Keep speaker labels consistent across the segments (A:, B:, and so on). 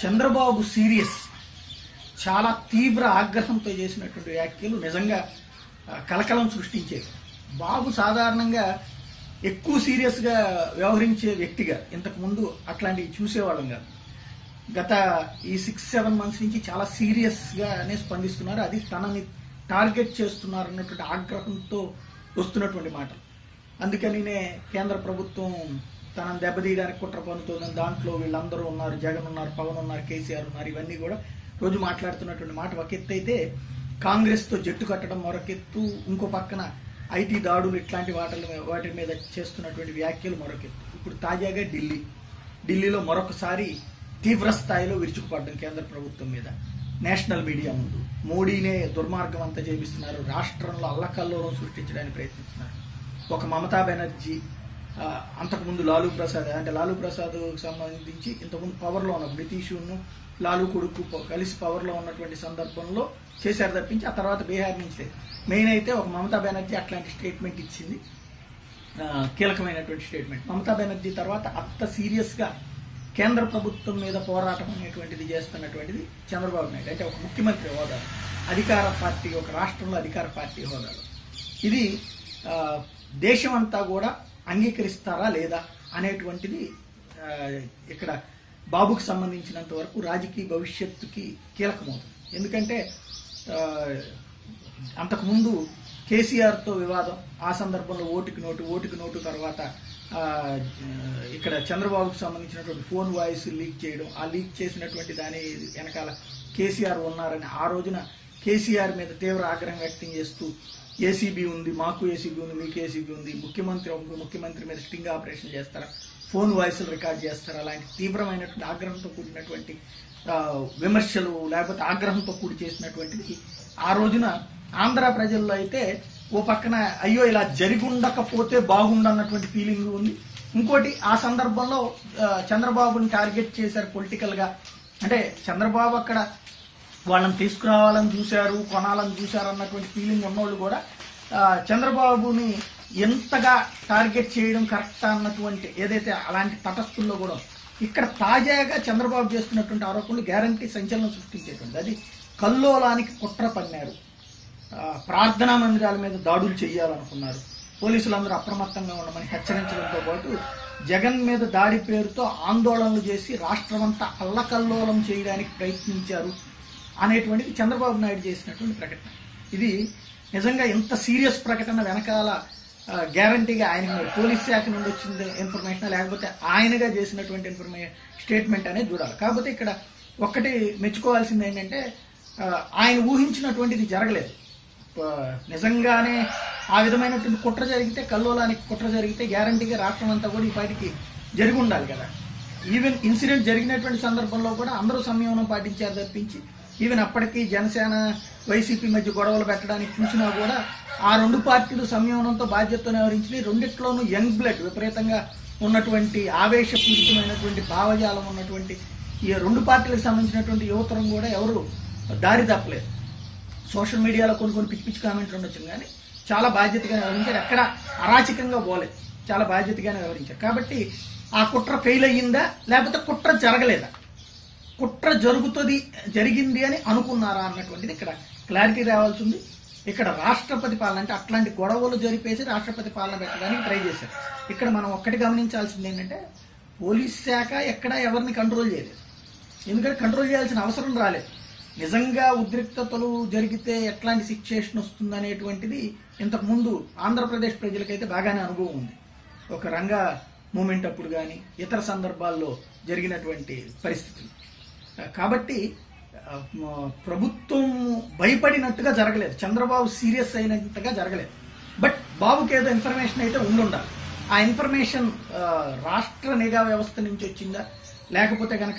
A: Chandrababu serious చాలా తీవ్ర ఆగ్రహంతో చేసినటువంటి వ్యాఖ్యలు నిజంగా ఆ, కలకలం సృష్టించేవి బాబు సాధారణంగా ఎక్కువ సీరియస్గా వ్యవహరించే వ్యక్తిగా ఇంతకు ముందు అట్లాంటివి చూసేవాళ్ళం కాదు గత ఈ సిక్స్ సెవెన్ మంత్స్ నుంచి చాలా సీరియస్గానే స్పందిస్తున్నారు అది తనని టార్గెట్ చేస్తున్నారు అన్నటువంటి ఆగ్రహంతో వస్తున్నటువంటి మాటలు అందుకనినే కేంద్ర ప్రభుత్వం తనను దెబ్బతీయడానికి కుట్ర పన్నుతోందని దాంట్లో వీళ్ళందరూ ఉన్నారు జగన్ ఉన్నారు పవన్ ఉన్నారు కేసీఆర్ ఉన్నారు ఇవన్నీ కూడా రోజు మాట్లాడుతున్నటువంటి మాట ఒక ఎత్తు అయితే కాంగ్రెస్తో జట్టు కట్టడం మరొకెత్తు ఇంకో పక్కన ఐటీ దాడులు ఇట్లాంటి వాటి వాటి మీద చేస్తున్నటువంటి వ్యాఖ్యలు మరొకెత్తు ఇప్పుడు తాజాగా ఢిల్లీ ఢిల్లీలో మరొకసారి తీవ్ర స్థాయిలో విరుచుకుపడ్డం కేంద్ర ప్రభుత్వం మీద నేషనల్ మీడియా ముందు మోడీనే దుర్మార్గం అంతా చేపిస్తున్నారు రాష్ట్రంలో అల్లకల్లోలం సృష్టించడానికి ప్రయత్నిస్తున్నారు ఒక మమతా బెనర్జీ ఆ, అంతకుముందు లాలూ ప్రసాద్ అంటే లాలూ ప్రసాద్ సంబంధించి ఇంతకుముందు పవర్లో ఉన్న నితీష్ను లాలూ కొడుకు ప- కలిసి పవర్లో ఉన్నటువంటి సందర్భంలో చేశారు తప్పించి ఆ తర్వాత బీహార్ నుంచి లేదు మెయిన్ అయితే ఒక మమతా బెనర్జీ అట్లాంటి స్టేట్మెంట్ ఇచ్చింది ఆ, కీలకమైనటువంటి స్టేట్మెంట్ మమతా బెనర్జీ తర్వాత అంత సీరియస్గా కేంద్ర ప్రభుత్వం మీద పోరాటం అనేటువంటిది చేస్తున్నటువంటిది చంద్రబాబు నాయుడు అంటే ఒక ముఖ్యమంత్రి హోదా అధికార పార్టీ ఒక రాష్ట్రంలో అధికార పార్టీ హోదాలో ఇది ఆ, దేశం అంతా కూడా అంగీకరిస్తారా లేదా అనేటువంటిది ఆ, ఇక్కడ బాబుకు సంబంధించినంత వరకు రాజకీయ భవిష్యత్తుకి కీలకమవుతుంది ఎందుకంటే ఆ, అంతకుముందు కేసీఆర్తో వివాదం ఆ సందర్భంలో ఓటుకి నోటు ఓటుకి నోటు తర్వాత ఆ, ఇక్కడ చంద్రబాబుకు సంబంధించినటువంటి ఫోన్ వాయిస్ లీక్ చేయడం ఆ లీక్ చేసినటువంటి దాని వెనకాల కేసీఆర్ ఉన్నారని ఆ రోజున కేసీఆర్ మీద తీవ్ర ఆగ్రహం వ్యక్తం చేస్తూ ఏసీబీ ఉంది మాకు ఏసీబీ ఉంది మీకు ఏసీబీ ఉంది ముఖ్యమంత్రి ఒక ముఖ్యమంత్రి మీద స్టింగ్ ఆపరేషన్ చేస్తారా ఫోన్ వాయిస్లు రికార్డ్ చేస్తారా అలాంటి తీవ్రమైనటువంటి ఆగ్రహంతో కూడినటువంటి ఆ, విమర్శలు లేకపోతే ఆగ్రహంతో కూడి చేసినటువంటిది ఆ రోజున ఆంధ్ర ప్రజల్లో అయితే ఓ పక్కన అయ్యో ఇలా జరిగి ఉండకపోతే బాగుండన్నటువంటి ఫీలింగ్ ఉంది ఇంకోటి ఆ సందర్భంలో ఆ, చంద్రబాబుని టార్గెట్ చేశారు పొలిటికల్ గా అంటే చంద్రబాబు అక్కడ వాళ్ళని తీసుకురావాలని చూశారు కొనాలని చూశారు అన్నటువంటి ఫీలింగ్ ఉన్నోళ్ళు కూడా ఆ, చంద్రబాబుని ఎంతగా టార్గెట్ చేయడం కరెక్టా అన్నటువంటి ఏదైతే అలాంటి తటస్థుల్లో కూడా ఉంది. ఇక్కడ తాజాగా చంద్రబాబు చేస్తున్నటువంటి ఆరోపణలు గ్యారంటీ సంచలనం సృష్టించేటువంటి అది కల్లోలానికి కుట్ర పన్నారు ఆ, ప్రార్థనా మందిరాల మీద దాడులు చేయాలనుకున్నారు పోలీసులందరూ అప్రమత్తంగా ఉండమని హెచ్చరించడంతో పాటు జగన్ మీద దాడి పేరుతో ఆందోళనలు చేసి రాష్ట్రమంతా అల్లకల్లోలం చేయడానికి ప్రయత్నించారు అనేటువంటిది చంద్రబాబు నాయుడు చేసినటువంటి ప్రకటన ఇది నిజంగా ఇంత సీరియస్ ప్రకటన వెనకాల ఆ, గ్యారంటీగా ఆయన పోలీస్ శాఖ నుండి వచ్చింది ఇన్ఫర్మేషన్ లేకపోతే ఆయనగా చేసినటువంటి ఇన్ఫర్మే స్టేట్మెంట్ అనేది చూడాలి కాకపోతే ఇక్కడ ఒక్కటి మెచ్చుకోవాల్సింది ఏంటంటే ఆ, ఆయన ఊహించినటువంటిది జరగలేదు ఆ, నిజంగానే ఆ విధమైనటువంటి కుట్ర జరిగితే కల్లోలానికి కుట్ర జరిగితే గ్యారంటీగా రాష్ట్రం అంతా కూడా ఈ పాటికి జరిగి ఉండాలి కదా ఈవెన్ ఇన్సిడెంట్ జరిగినటువంటి సందర్భంలో కూడా అందరూ సంయమనం పాటించారు తప్పించి ఈవెన్ అప్పటికి జనసేన వైసీపీ మధ్య గొడవలు పెట్టడానికి చూసినా కూడా ఆ రెండు పార్టీలు సంయమనంతో బాధ్యతతో వ్యవహరించినాయి రెండిట్లోనూ యంగ్ బ్లడ్ విపరీతంగా ఉన్నటువంటి ఆవేశపూరితమైనటువంటి భావజాలం ఉన్నటువంటి ఈ రెండు పార్టీలకు సంబంధించినటువంటి యువతరం కూడా ఎవరు దారి తప్పలేదు సోషల్ మీడియాలో కొన్ని కొన్ని పిచ్చి పిచ్చి కామెంట్లు ఉండొచ్చు కానీ చాలా బాధ్యతగానే వ్యవహరించారు ఎక్కడ అరాచకంగా పోలేదు చాలా బాధ్యతగానే వ్యవహరించారు కాబట్టి ఆ కుట్ర ఫెయిల్ అయ్యిందా లేకపోతే కుట్ర జరగలేదా కుట్ర జరుగుతుంది జరిగింది అని అనుకున్నారా అన్నటువంటిది ఇక్కడ క్లారిటీ రావాల్సి ఉంది ఇక్కడ రాష్ట్రపతి పాలన అంటే అట్లాంటి గొడవలు జరిపేసి రాష్ట్రపతి పాలన పెట్టడానికి ట్రై చేశారు ఇక్కడ మనం ఒక్కటి గమనించాల్సింది ఏంటంటే పోలీస్ శాఖ ఎక్కడ ఎవరిని కంట్రోల్ చేయలేదు ఎందుకంటే కంట్రోల్ చేయాల్సిన అవసరం రాలేదు నిజంగా ఉద్రిక్తతలు జరిగితే ఎట్లాంటి సిచ్యుయేషన్ వస్తుందనేటువంటిది ఇంతకు ముందు ఆంధ్రప్రదేశ్ ప్రజలకైతే బాగానే అనుభవం ఉంది ఒక రంగ మూమెంట్ అప్పుడు కానీ ఇతర సందర్భాల్లో జరిగినటువంటి పరిస్థితులు కాబట్టి ఆ, మ- ప్రభుత్వం భయపడినట్టుగా జరగలేదు చంద్రబాబు సీరియస్ అయినంతగా జరగలేదు బట్ బాబుకి ఏదో ఇన్ఫర్మేషన్ అయితే ఉండుండాలి ఆ ఇన్ఫర్మేషన్ ఆ, రాష్ట్ర నిఘా వ్యవస్థ నుంచి వచ్చిందా లేకపోతే కనుక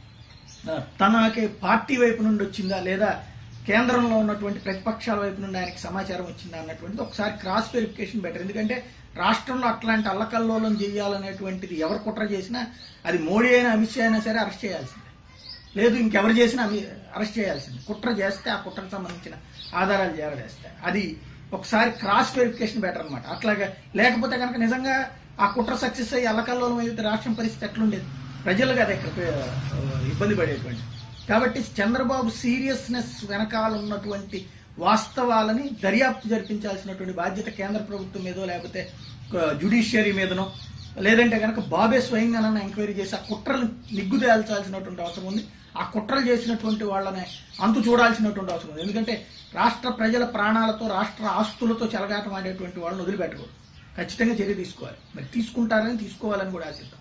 A: ఆ, తనకి పార్టీ వైపు నుండి వచ్చిందా లేదా కేంద్రంలో ఉన్నటువంటి ప్రతిపక్షాల వైపు నుండి ఆయనకి సమాచారం వచ్చిందా అన్నటువంటిది ఒకసారి క్రాస్ వెరిఫికేషన్ బెటర్ ఎందుకంటే రాష్ట్రంలో అట్లాంటి అల్లకల్లోలం చేయాలనేటువంటిది ఎవరు కుట్ర చేసినా అది మోడీ అయినా అమిత్ షా అయినా సరే అరెస్ట్ చేయాల్సిందే లేదు ఇంకెవరు చేసినా అవి అరెస్ట్ చేయాల్సిందే కుట్ర చేస్తే ఆ కుట్రకు సంబంధించిన ఆధారాలు చేరవేస్తే అది ఒకసారి క్రాస్ వెరిఫికేషన్ బెటర్ అనమాట అట్లాగే లేకపోతే కనుక నిజంగా ఆ కుట్ర సక్సెస్ అయ్యి అల్లకల్లోలం అయితే రాష్ట్రం పరిస్థితి ఎట్లుండేది ప్రజలుగా అది ఇక్కడ ఆ, ఇబ్బంది పడేటువంటి కాబట్టి చంద్రబాబు సీరియస్నెస్ వెనకాల ఉన్నటువంటి వాస్తవాలని దర్యాప్తు జరిపించాల్సినటువంటి బాధ్యత కేంద్ర ప్రభుత్వం మీదో లేకపోతే జ్యుడిషియరీ మీదనో లేదంటే కనుక బాబే స్వయంగానన్నా ఎంక్వైరీ చేసి ఆ కుట్రలు నిగ్గు తేల్చాల్సినటువంటి అవసరం ఉంది ఆ కుట్రలు చేసినటువంటి వాళ్ళని అంతు చూడాల్సినటువంటి అవసరం ఉంది ఎందుకంటే రాష్ట్ర ప్రజల ప్రాణాలతో రాష్ట్ర ఆస్తులతో చెలగాటమాడేటువంటి వాళ్ళని వదిలిపెట్టకూడదు ఖచ్చితంగా చర్య తీసుకోవాలి మరి తీసుకుంటారని తీసుకోవాలని కూడా ఆశిద్దాం